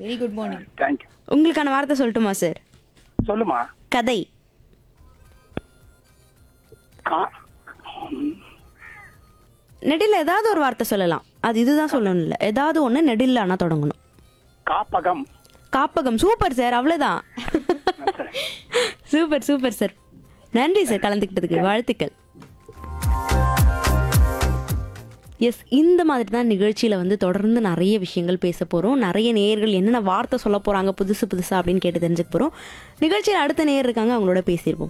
Very good morning thank you உங்களுக்கான வார்த்தை சொல்லட்டுமா சார் சொல்லுமா கதை கா நெடில் ஏதாவது ஒரு வார்த்தை சொல்லலாம் அது இதுதான் சொல்லணும் இல்லை ஏதாவது ஒன்று நெடில் ஆனால் தொடங்கணும் காப்பகம் காப்பகம் சூப்பர் சார் அவ்வளோதான் சூப்பர் சூப்பர் சார் நன்றி சார் கலந்துக்கிட்டதுக்கு வாழ்த்துக்கள் எஸ் இந்த மாதிரி தான் நிகழ்ச்சியில் வந்து தொடர்ந்து நிறைய விஷயங்கள் பேச போகிறோம் நிறைய நேயர்கள் என்னென்ன வார்த்தை சொல்ல போகிறாங்க புதுசு புதுசாக அப்படின்னு கேட்டு தெரிஞ்சுக்க போகிறோம் நிகழ்ச்சியில் அடுத்த நேயர் இருக்காங்க அவங்களோட பேசியிருப்போம்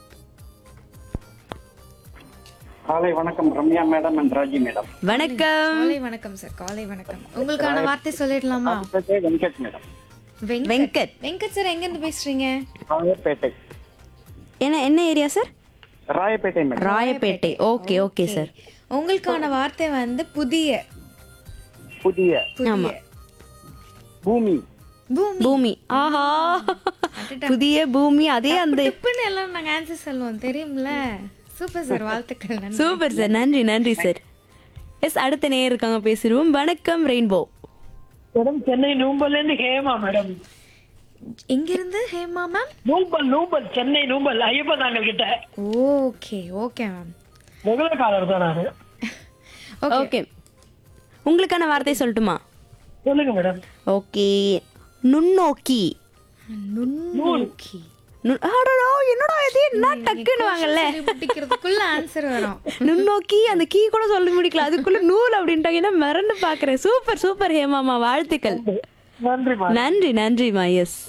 காலை வணக்கம் Ramya madam and Raji madam வணக்கம் காலை வணக்கம் சார் காலை வணக்கம் உங்களுக்கான வார்த்தை சொல்லிடலாமா வெங்கட் மேடம் வெங்கட் வெங்கட் வெங்கட் சார் எங்க இருந்து பேசுறீங்க ராயப்பேட்டை என்ன என்ன area sir Royapettah madam Royapettah okay okay sir உங்களுக்கான வார்த்தை வந்து புதிய புதிய புதிய பூமி பூமி பூமி ஆஹா புதிய பூமி அதே அந்த டிப்புன்னு எல்லாம் நாங்க ஆன்சர் சொல்லுவோம் தெரியும்ல சூப்பர் சார் வாழ்த்துக்கள் நன்றி சூப்பர் சார் நன்றி நன்றி சார் எஸ் அடுத்த நேயர் இருக்காங்க பேசிடுவோம் வணக்கம் ரெயின்போ மேடம் சென்னை நூம்பல்ல இருந்து ஹேமா மேடம் எங்க இருந்து ஹேமா மேம் நூம்பல் நூம்பல் சென்னை நூம்பல் ஐயப்ப தாங்கல் கிட்ட ஓகே ஓகே மேம் முதலக்காரர் தான் நானு ஓகே உங்களுக்கான வார்த்தை சொல்லட்டுமா சொல்லுங்க மேடம் ஓகே நுண்ணோக்கி நுண்ணோக்கி நு- அடடா, என்னடா இது என்ன டக்குன்னு வாங்கல்ல முடிக்கிறதுக்குள்ள ஆன்சர் வரும் நுண்ணோக்கி அந்த கீ கூட சொல்ல முடிக்கல அதுக்குள்ள நூல் அப்படின்ட்டாங்க என்ன மிரண்டு பாக்குறேன் சூப்பர் சூப்பர் ஹேமாமா வாழ்த்துக்கள் நன்றிமா நன்றி நன்றிமா எஸ்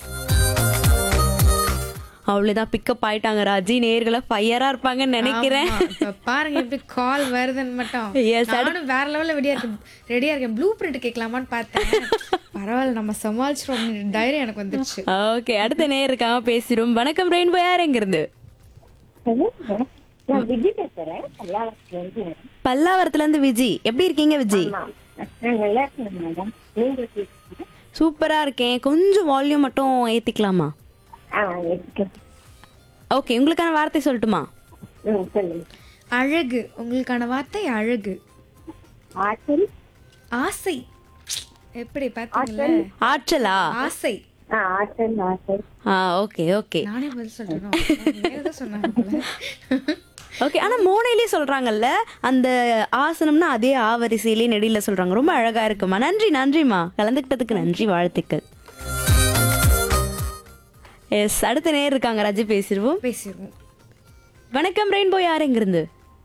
அவ்வளவுதான் பிக்கப் ஆயிட்டாங்க ராஜி நேர்களை ஃபயரா இருப்பாங்கன்னு நினைக்கிறேன் ஆமா, இப்ப பாருங்க எப்படி கால் வருதுன்னு மட்டும் Yes, நானும் வேற லெவல்ல ரெடியா இருக்கேன் ரெடியா இருக்கேன் ப்ளூ பிரிண்ட் கேட்கலாமான்னு பார்த்தேன் பரவாயில்ல நம்ம சமாளிச்சிரும் தைரியம் எனக்கு வந்துருச்சு ஓகே அடுத்த நேர் இருக்காம பேசிடும் வணக்கம் ரெயின்போ யார் எங்க இருந்து நான் விஜய் பேசுறேன் பல்லாவரத்துல இருந்து பல்லாவரத்துல இருந்து விஜி எப்படி இருக்கீங்க விஜி நான் நல்லா இருக்கேன் மேடம் நீங்க எப்படி இருக்கீங்க? சூப்பரா இருக்கேன் கொஞ்சம் வால்யூம் மட்டும் ஏத்திக்கலாமா ஆ இருக்கேன் ஓகே உங்களுக்கான வார்த்தை சொல்லட்டுமா ம் சொல்லுங்க அழகு உங்களுக்கான வார்த்தை அழகு ஆற்றல் ஆசை எப்படி பாத்தீங்களா ஆற்றலா ஆசை ஆ ஆற்றல் ஆற்றல் ஆ ஓகே ஓகே நானே பதில் சொல்றேன் வேற ஏதோ சொன்னாங்க போல. ஓகே ஆனா மோனையிலேயே சொல்றாங்கல்ல அந்த ஆசனம்னா அதே ஆவரிசையிலே நெடியில சொல்றாங்க ரொம்ப அழகா இருக்குமா நன்றி நன்றிமா கலந்துக்கிட்டதுக்கு நன்றி வாழ்த்துக்கள் எஸ் அடுத்த நேர் இருக்காங்க ரஜி பேசிடுவோம் பேசிடுவோம் வணக்கம் ரெயின்போ யார் எங்க இருந்து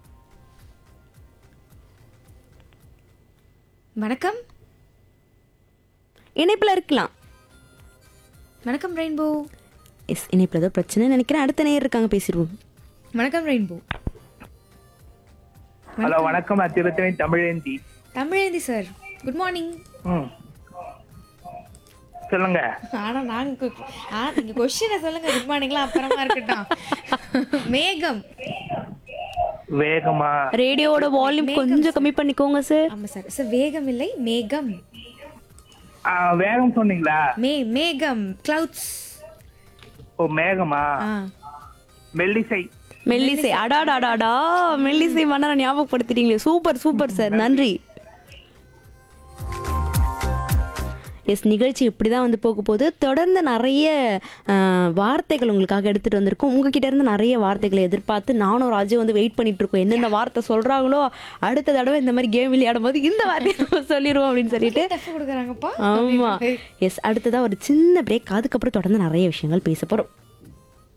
வணக்கம் இணைப்புல இருக்கலாம் வணக்கம் ரெயின்போ எஸ் இணைப்புல ஏதோ பிரச்சனை நினைக்கிறேன் அடுத்த நேர் இருக்காங்க பேசிடுவோம் வணக்கம் ரெயின்போ ஹலோ வணக்கம் நான் Tiruttani Tamizhendhi Tamizhendhi sir good morning ம் சொல்லுங்க ஆனா நாங்க கு- ஆ நீங்க கொஸ்டினை சொல்லுங்க குட் மார்னிங்லாம் அப்புறமா இருக்கட்டும் மேகம் வேகமா ரேடியோவோட வால்யூம் கொஞ்சம் கம்மி பண்ணிக்கோங்க சார் ஆமா சார் சார் வேகம் இல்லை மேகம் ஆ, வேகம் சொன்னீங்களா மே மேகம் கிளவுட்ஸ் ஓ மேகமா ஆ மெல்லிசை மெல்லிசை அடாடாடாடா மெல்லிசை மன்னரை ஞாபகப்படுத்திட்டீங்களே சூப்பர் சூப்பர் சார் நன்றி எஸ் நிகழ்ச்சி இப்படி தான் வந்து போக போகுது தொடர்ந்து நிறைய அஹ், வார்த்தைகள் உங்களுக்காக எடுத்துகிட்டு வந்திருக்கோம் உங்ககிட்ட இருந்து நிறைய வார்த்தைகளை எதிர்பார்த்து நானும் ராஜு வந்து வெயிட் பண்ணிட்டு இருக்கோம் என்னென்ன வார்த்தை சொல்கிறாங்களோ அடுத்த தடவை இந்த மாதிரி கேம் விளையாடும் போது இந்த வார்த்தையை நம்ம சொல்லிடுவோம் அப்படின்னு சொல்லிட்டு டஃப் கொடுக்குறாங்கப்பா ஆமாம் எஸ் அடுத்ததாக ஒரு சின்ன பிரேக் அதுக்கப்புறம் தொடர்ந்து நிறைய விஷயங்கள் பேச போகிறோம்